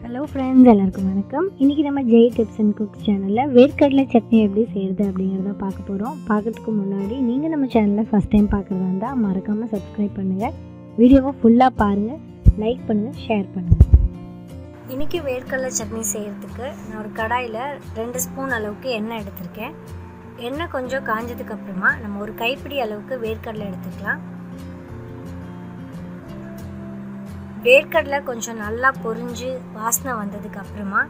hello friends எல்லாருக்கும் வணக்கம் இன்றைக்கி நம்ம ஜெய் டிப்ஸ் அண்ட் குக்ஸ் சேனலில் வேர்க்கடலை சட்னி எப்படி செய்கிறது அப்படிங்கிறத பார்க்க போகிறோம் பார்க்கறதுக்கு முன்னாடி நீங்கள் நம்ம சேனலில் ஃபஸ்ட் டைம் பார்க்குறதா இருந்தால் மறக்காமல் சப்ஸ்கிரைப் பண்ணுங்கள் வீடியோவை ஃபுல்லாக பாருங்கள் லைக் பண்ணுங்கள் ஷேர் பண்ணுங்கள் இன்றைக்கி வேர்க்கடலை சட்னி செய்கிறதுக்கு நான் ஒரு கடாயில் ரெண்டு ஸ்பூன் அளவுக்கு எண்ணெய் எடுத்திருக்கேன் எண்ணெய் கொஞ்சம் காஞ்சதுக்கு அப்புறமா நம்ம ஒரு கைப்பிடி அளவுக்கு வேர்க்கடலை எடுத்துக்கலாம் வேர்க்கடலை கொஞ்சம் நல்லா பொரிஞ்சு வாசனை வந்ததுக்கு அப்புறமா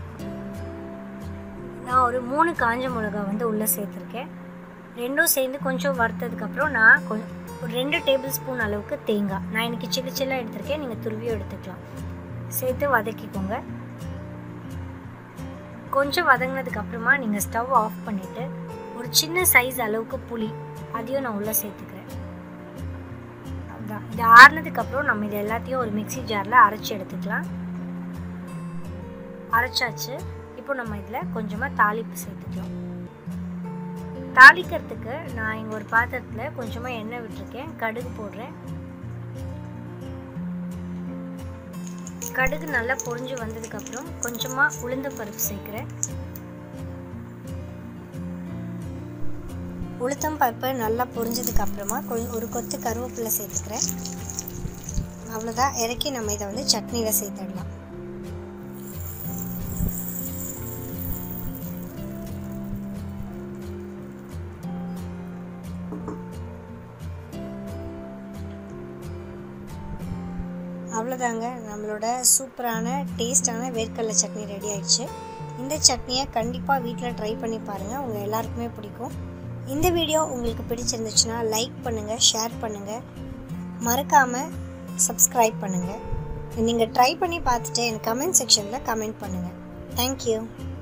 நான் ஒரு மூணு காஞ்ச மிளகா வந்து உள்ளே சேர்த்துருக்கேன் ரெண்டும் சேர்ந்து கொஞ்சம் வறுத்ததுக்கப்புறம் நான் கொஞ்சம் ஒரு ரெண்டு டேபிள் ஸ்பூன் அளவுக்கு தேங்காய் நான் இன்றைக்கி சில்லு சில்லாக எடுத்திருக்கேன் நீங்கள் துருவியும் எடுத்துக்கலாம் சேர்த்து வதக்கிக்கோங்க கொஞ்சம் வதங்கினதுக்கு அப்புறமா நீங்கள் ஸ்டவ் ஆஃப் பண்ணிவிட்டு ஒரு சின்ன சைஸ் அளவுக்கு புளி அதையும் நான் உள்ளே சேர்த்துக்கிறேன் தான் இது ஆறுனதுக்கப்புறம் நம்ம இது எல்லாத்தையும் ஒரு மிக்சி ஜாரில் அரைச்சி எடுத்துக்கலாம் அரைச்சாச்சு இப்போ நம்ம இதில் கொஞ்சமாக தாளிப்பு சேர்த்துக்கலாம் தாளிக்கிறதுக்கு நான் இங்கே ஒரு பாத்திரத்தில் கொஞ்சமாக எண்ணெய் விட்டுருக்கேன் கடுகு போடுறேன் கடுகு நல்லா பொரிஞ்சு வந்ததுக்கப்புறம் கொஞ்சமாக உளுந்த பருப்பு சேர்க்குறேன் உளுத்தம் பருப்பு நல்லா பொரிஞ்சதுக்கு அப்புறமா ஒரு கொத்து கருவேப்பிலை சேர்த்துக்கிறேன் அவ்வளோதான் இறக்கி நம்ம இதை வந்து சட்னியில் சேர்த்துடலாம் அவ்வளோதாங்க நம்மளோட சூப்பரான டேஸ்டான வேர்க்கடலை சட்னி ரெடி ஆயிடுச்சு இந்த சட்னியை கண்டிப்பாக வீட்டில் ட்ரை பண்ணி பாருங்கள் உங்கள் எல்லாருக்குமே பிடிக்கும் இந்த வீடியோ உங்களுக்கு பிடிச்சிருந்துச்சுன்னா லைக் பண்ணுங்கள் ஷேர் பண்ணுங்கள் மறக்காமல் சப்ஸ்கிரைப் பண்ணுங்கள் நீங்கள் ட்ரை பண்ணி பார்த்துட்டு எனக்கு கமெண்ட் செக்ஷனில் கமெண்ட் பண்ணுங்கள் தேங்க்யூ